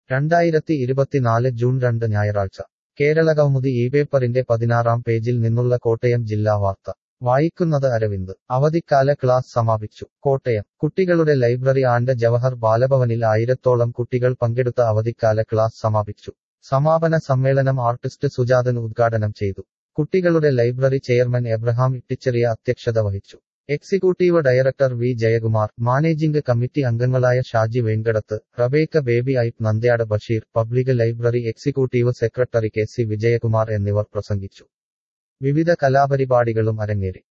രണ്ടായിരത്തി ഇരുപത്തിനാല് ജൂൺ രണ്ട് ഞായറാഴ്ച കേരളകൗമുദി ഈ പേപ്പറിന്റെ പതിനാറാം പേജിൽ നിന്നുള്ള കോട്ടയം ജില്ലാ വാർത്ത വായിക്കുന്നത് അരവിന്ദ് അവധിക്കാല ക്ലാസ് സമാപിച്ചു കോട്ടയം കുട്ടികളുടെ ലൈബ്രറി ആൻഡ് ജവഹർ ബാലഭവനിൽ ആയിരത്തോളം കുട്ടികൾ പങ്കെടുത്ത അവധിക്കാല ക്ലാസ് സമാപിച്ചു സമാപന സമ്മേളനം ആർട്ടിസ്റ്റ് സുജാതൻ ഉദ്ഘാടനം ചെയ്തു കുട്ടികളുടെ ലൈബ്രറി ചെയർമാൻ എബ്രഹാം ഇട്ടിച്ചെറിയ അധ്യക്ഷത വഹിച്ചു executive director V Jayakumar managing committee അംഗങ്ങളായ Shaji Venkadath Rebecca Baby Ipe Nandyad Basheer public library executive secretary K C Vijayakumar എന്നിവർ പ്രസംഗിച്ചു വിവിധ കലാപരിപാടികളും അരങ്ങേറി